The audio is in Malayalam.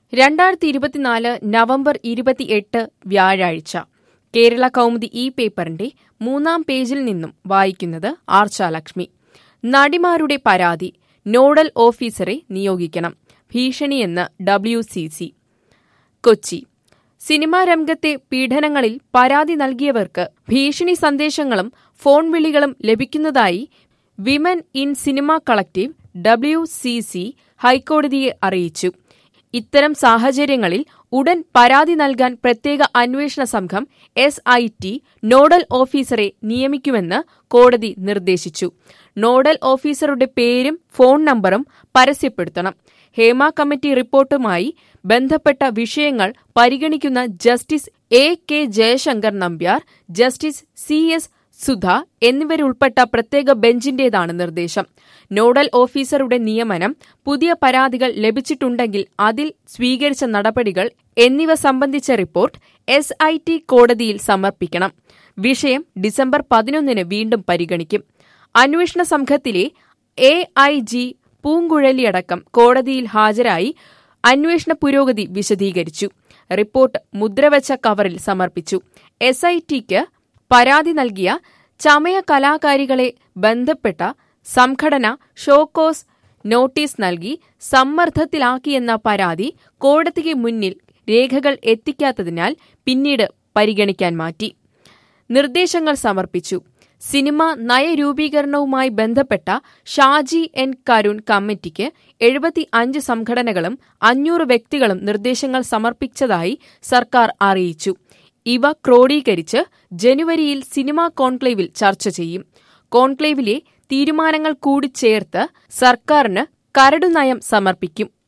രണ്ടായിരത്തി ഇരുപത്തിനാല് നവംബർ ഇരുപത്തിയെട്ട് വ്യാഴാഴ്ച കേരള കൗമുദി ഈ പേപ്പറിന്റെ മൂന്നാം പേജിൽ നിന്നും വായിക്കുന്നത് ആർച്ചാലക്ഷ്മി നടിമാരുടെ പരാതി നോഡൽ ഓഫീസറെ നിയോഗിക്കണം ഭീഷണിയെന്ന് W C C Kochi cinema രംഗത്തെ പീഡനങ്ങളിൽ പരാതി നൽകിയവർക്ക് ഭീഷണി സന്ദേശങ്ങളും ഫോൺ വിളികളും ലഭിക്കുന്നതായി women in cinema collective W C C ഹൈക്കോടതിയെ അറിയിച്ചു ഇത്തരം സാഹചര്യങ്ങളിൽ ഉടൻ പരാതി നൽകാൻ പ്രത്യേക അന്വേഷണ സംഘം എസ് ഐ ടി നോഡൽ ഓഫീസറെ നിയമിക്കുമെന്ന് കോടതി നിർദ്ദേശിച്ചു നോഡൽ ഓഫീസറുടെ പേരും ഫോൺ നമ്പറും പരസ്യപ്പെടുത്തണം ഹേമ കമ്മിറ്റി റിപ്പോർട്ടുമായി ബന്ധപ്പെട്ട വിഷയങ്ങൾ പരിഗണിക്കുന്ന justice A K Jayasankar Nambiar justice C S Sudha എന്നിവരുൾപ്പെട്ട പ്രത്യേക ബെഞ്ചിന്റേതാണ് നിർദ്ദേശം നോഡൽ ഓഫീസറുടെ നിയമനം പുതിയ പരാതികൾ ലഭിച്ചിട്ടുണ്ടെങ്കിൽ അതിൽ സ്വീകരിച്ച നടപടികൾ എന്നിവ സംബന്ധിച്ച റിപ്പോർട്ട് എസ് ഐ ടി കോടതിയിൽ സമർപ്പിക്കണം വിഷയം ഡിസംബർ പതിനൊന്നിന് വീണ്ടും പരിഗണിക്കും അന്വേഷണ സംഘത്തിലെ എ ഐ ജി പൂങ്കുഴലിയടക്കം കോടതിയിൽ ഹാജരായി അന്വേഷണ പുരോഗതി വിശദീകരിച്ചു റിപ്പോർട്ട് മുദ്രവച്ച കവറിൽ സമർപ്പിച്ചു എസ് ഐ ടിക്ക് പരാതി നൽകിയ ചമയ കലാകാരികളെ ബന്ധപ്പെട്ട സംഘടന ഷോക്കോസ് നോട്ടീസ് നൽകി സമ്മർദ്ദത്തിലാക്കിയെന്ന പരാതി കോടതിക്ക് മുന്നിൽ രേഖകൾ എത്തിക്കാത്തതിനാൽ പിന്നീട് പരിഗണിക്കാൻ മാറ്റി നിർദ്ദേശങ്ങൾ സമർപ്പിച്ചു സിനിമ നയരൂപീകരണവുമായി ബന്ധപ്പെട്ട ഷാജി എൻ കരുൺ കമ്മിറ്റിക്ക് എഴുപത്തി അഞ്ച് സംഘടനകളും അഞ്ഞൂറ് വ്യക്തികളും നിർദ്ദേശങ്ങൾ സമർപ്പിച്ചതായി സർക്കാർ അറിയിച്ചു ഇവ ക്രോഡീകരിച്ച് ജനുവരിയിൽ സിനിമാ കോൺക്ലേവിൽ ചർച്ച ചെയ്യും കോൺക്ലേവിലെ തീരുമാനങ്ങൾ കൂടി ചേർത്ത് സർക്കാരിന് കരടുനയം സമർപ്പിക്കും